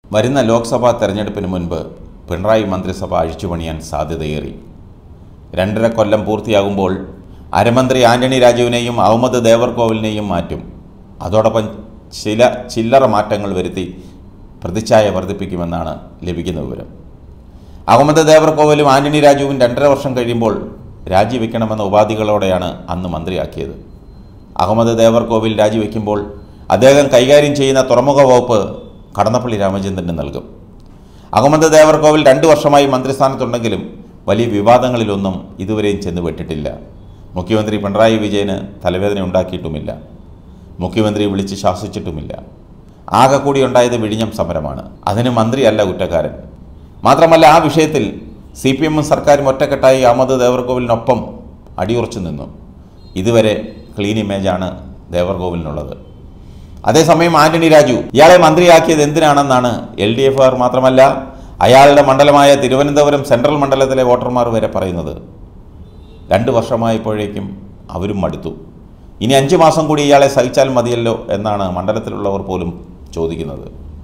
വരുന്ന ലോക്സഭാ തെരഞ്ഞെടുപ്പിന് മുൻപ് പിണറായി മന്ത്രിസഭ അഴിച്ചുപണിയാൻ സാധ്യതയേറി രണ്ടര കൊല്ലം പൂർത്തിയാകുമ്പോൾ അരമന്ത്രി ആന്റണി രാജുവിനെയും അഹമ്മദ് ദേവർകോവിലിനെയും മാറ്റും അതോടൊപ്പം ചില ചില്ലറ മാറ്റങ്ങൾ വരുത്തി പ്രതിച്ഛായ വർദ്ധിപ്പിക്കുമെന്നാണ് ലഭിക്കുന്ന വിവരം അഹമ്മദ് ദേവർകോവിലും ആന്റണി രാജുവും രണ്ടര വർഷം കഴിയുമ്പോൾ രാജിവെക്കണമെന്ന ഉപാധികളോടെയാണ് അന്ന് മന്ത്രിയാക്കിയത് അഹമ്മദ് ദേവർകോവിൽ രാജിവെക്കുമ്പോൾ അദ്ദേഹം കൈകാര്യം ചെയ്യുന്ന തുറമുഖ വകുപ്പ് കടന്നപ്പള്ളി രാമചന്ദ്രന് നൽകും അഹമ്മദ് ദേവർകോവിൽ രണ്ട് വർഷമായി മന്ത്രിസ്ഥാനത്തുണ്ടെങ്കിലും വലിയ വിവാദങ്ങളിലൊന്നും ഇതുവരെയും ചെന്ന് വിട്ടിട്ടില്ല മുഖ്യമന്ത്രി പിണറായി വിജയന് തലവേദന ഉണ്ടാക്കിയിട്ടുമില്ല മുഖ്യമന്ത്രി വിളിച്ച് ശാസിച്ചിട്ടുമില്ല ആകെ കൂടി ഉണ്ടായത് വിഴിഞ്ഞം സമരമാണ് അതിന് മന്ത്രിയല്ല കുറ്റക്കാരൻ മാത്രമല്ല ആ വിഷയത്തിൽ സി പി എമ്മും സർക്കാരും ഒറ്റക്കെട്ടായി അഹമ്മദ് ദേവർകോവിലിനൊപ്പം അടിയുറച്ചു നിന്നു ഇതുവരെ ക്ലീൻ ഇമേജാണ് ദേവർകോവിലിനുള്ളത് അതേസമയം ആന്റണി രാജു ഇയാളെ മന്ത്രിയാക്കിയത് എന്തിനാണെന്നാണ് എൽ ഡി എഫുകാർ മാത്രമല്ല അയാളുടെ മണ്ഡലമായ തിരുവനന്തപുരം സെൻട്രൽ മണ്ഡലത്തിലെ വോട്ടർമാർ വരെ പറയുന്നത് രണ്ട് വർഷമായപ്പോഴേക്കും അവരും മടുത്തു ഇനി അഞ്ച് മാസം കൂടി ഇയാളെ സഹിച്ചാൽ മതിയല്ലോ എന്നാണ് മണ്ഡലത്തിലുള്ളവർ പോലും ചോദിക്കുന്നത്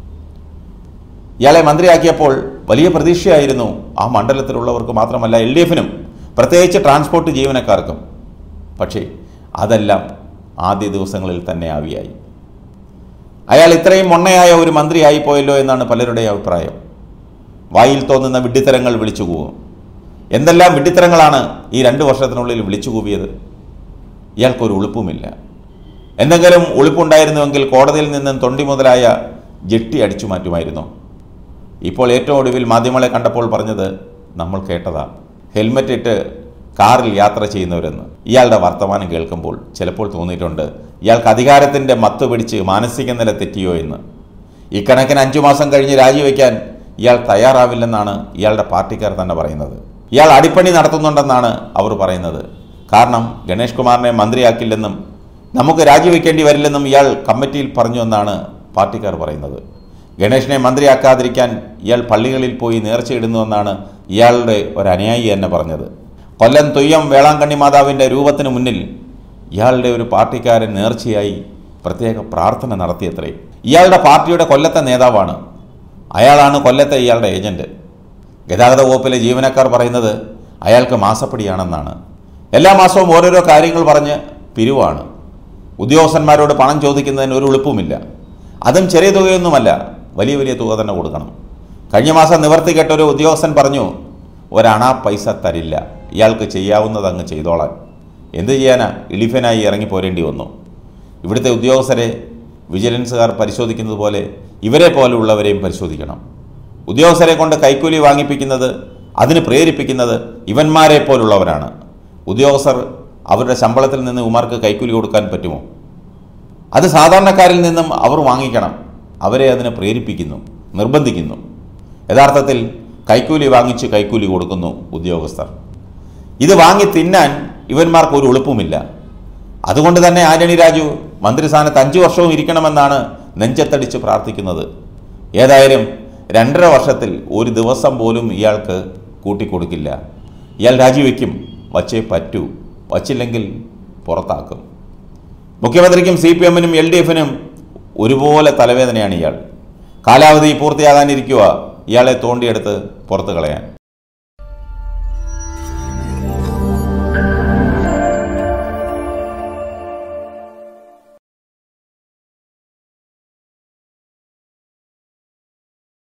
ഇയാളെ മന്ത്രിയാക്കിയപ്പോൾ വലിയ പ്രതീക്ഷയായിരുന്നു ആ മണ്ഡലത്തിലുള്ളവർക്ക് മാത്രമല്ല എൽ ഡി എഫിനും പ്രത്യേകിച്ച് ട്രാൻസ്പോർട്ട് ജീവനക്കാർക്കും പക്ഷേ അതെല്ലാം ആദ്യ ദിവസങ്ങളിൽ തന്നെ ആവിയായി അയാൾ ഇത്രയും മൊണ്ണയായ ഒരു മന്ത്രിയായി പോയല്ലോ എന്നാണ് പലരുടെയും അഭിപ്രായം വായിൽ തോന്നുന്ന വിഡ്ഢിത്തരങ്ങൾ വിളിച്ചു കൂവും എന്തെല്ലാം വിഡ്ഢിത്തരങ്ങളാണ് ഈ രണ്ട് വർഷത്തിനുള്ളിൽ വിളിച്ചു കൂവിയത് ഇയാൾക്കൊരു ഉളുപ്പുമില്ല എന്തെങ്കിലും ഉളുപ്പുണ്ടായിരുന്നുവെങ്കിൽ കോടതിയിൽ നിന്നും തൊണ്ടി മുതലായ ജെട്ടി അടിച്ചു മാറ്റുമായിരുന്നു ഇപ്പോൾ ഏറ്റവും ഒടുവിൽ മാധ്യമങ്ങളെ കണ്ടപ്പോൾ പറഞ്ഞത് നമ്മൾ കേട്ടതാ ഹെൽമറ്റ് ഇട്ട് കാറിൽ യാത്ര ചെയ്യുന്നവരെന്ന് ഇയാളുടെ വർത്തമാനം കേൾക്കുമ്പോൾ ചിലപ്പോൾ തോന്നിയിട്ടുണ്ട് ഇയാൾക്ക് അധികാരത്തിൻ്റെ മത്ത് പിടിച്ച് മാനസിക നില തെറ്റിയോ എന്ന് ഇക്കണക്കിന് അഞ്ചു മാസം കഴിഞ്ഞ് രാജിവെക്കാൻ ഇയാൾ തയ്യാറാവില്ലെന്നാണ് ഇയാളുടെ പാർട്ടിക്കാർ തന്നെ പറയുന്നത് ഇയാൾ അടിപ്പണി നടത്തുന്നുണ്ടെന്നാണ് അവർ പറയുന്നത് കാരണം ഗണേഷ് കുമാറിനെ മന്ത്രിയാക്കില്ലെന്നും നമുക്ക് രാജിവെക്കേണ്ടി വരില്ലെന്നും ഇയാൾ കമ്മിറ്റിയിൽ പറഞ്ഞു എന്നാണ് പാർട്ടിക്കാർ പറയുന്നത് ഗണേഷിനെ മന്ത്രിയാക്കാതിരിക്കാൻ ഇയാൾ പള്ളികളിൽ പോയി നേർച്ചയിടുന്നുവെന്നാണ് ഇയാളുടെ ഒരു അനുയായി തന്നെ പറഞ്ഞത് കൊല്ലം തൊയ്യം വേളാങ്കണ്ണി മാതാവിൻ്റെ രൂപത്തിന് മുന്നിൽ ഇയാളുടെ ഒരു പാർട്ടിക്കാരൻ നേർച്ചയായി പ്രത്യേക പ്രാർത്ഥന നടത്തിയത്രേ ഇയാളുടെ പാർട്ടിയുടെ കൊല്ലത്തെ നേതാവാണ് അയാളാണ് കൊല്ലത്തെ ഇയാളുടെ ഏജന്റ് ഗതാഗത വകുപ്പിലെ ജീവനക്കാർ പറയുന്നത് അയാൾക്ക് മാസപ്പടിയാണെന്നാണ് എല്ലാ മാസവും ഓരോരോ കാര്യങ്ങൾ പറഞ്ഞ് പിരിവാണ് ഉദ്യോഗസ്ഥന്മാരോട് പണം ചോദിക്കുന്നതിന് ഒരു എളുപ്പമില്ല അതും ചെറിയ തുകയൊന്നുമല്ല വലിയ വലിയ തുക തന്നെ കൊടുക്കണം കഴിഞ്ഞ മാസം നിവർത്തി കേട്ട ഒരു ഉദ്യോഗസ്ഥൻ പറഞ്ഞു ഒരണാ പൈസ തരില്ല ഇയാൾക്ക് ചെയ്യാവുന്നത് അങ്ങ് ചെയ്തോളാൻ എന്ത് ചെയ്യാനാ ഇളിഫനായി ഇറങ്ങി പോരേണ്ടി വന്നു ഇവിടുത്തെ ഉദ്യോഗസ്ഥരെ വിജിലൻസുകാർ പരിശോധിക്കുന്നത് പോലെ ഇവരെ പോലുള്ളവരെയും പരിശോധിക്കണം ഉദ്യോഗസ്ഥരെ കൊണ്ട് കൈക്കൂലി വാങ്ങിപ്പിക്കുന്നത് അതിന് പ്രേരിപ്പിക്കുന്നത് ഇവന്മാരെ പോലുള്ളവരാണ് ഉദ്യോഗസ്ഥർ അവരുടെ ശമ്പളത്തിൽ നിന്ന് ഉമാർക്ക് കൈക്കൂലി കൊടുക്കാൻ പറ്റുമോ അത് സാധാരണക്കാരിൽ നിന്നും അവർ വാങ്ങിക്കണം അവരെ അതിനെ പ്രേരിപ്പിക്കുന്നു നിർബന്ധിക്കുന്നു യഥാർത്ഥത്തിൽ കൈക്കൂലി വാങ്ങിച്ച് കൈക്കൂലി കൊടുക്കുന്നു ഉദ്യോഗസ്ഥർ ഇത് വാങ്ങി തിന്നാൻ ഇവന്മാർക്ക് ഒരു എളുപ്പമില്ല അതുകൊണ്ട് തന്നെ ആന്റണി രാജു മന്ത്രിസ്ഥാനത്ത് അഞ്ചു വർഷവും ഇരിക്കണമെന്നാണ് നെഞ്ചത്തടിച്ച് പ്രാർത്ഥിക്കുന്നത് ഏതായാലും രണ്ടര വർഷത്തിൽ ഒരു ദിവസം പോലും ഇയാൾക്ക് കൂട്ടിക്കൊടുക്കില്ല ഇയാൾ രാജിവെക്കും വച്ചേ പറ്റൂ വച്ചില്ലെങ്കിൽ പുറത്താക്കും മുഖ്യമന്ത്രിക്കും സി പി എമ്മിനും എൽ ഡി എഫിനും ഒരുപോലെ തലവേദനയാണ് ഇയാൾ കാലാവധി പൂർത്തിയാകാനിരിക്കുക ഇയാളെ തോണ്ടിയെടുത്ത് പുറത്ത് കളയാൻ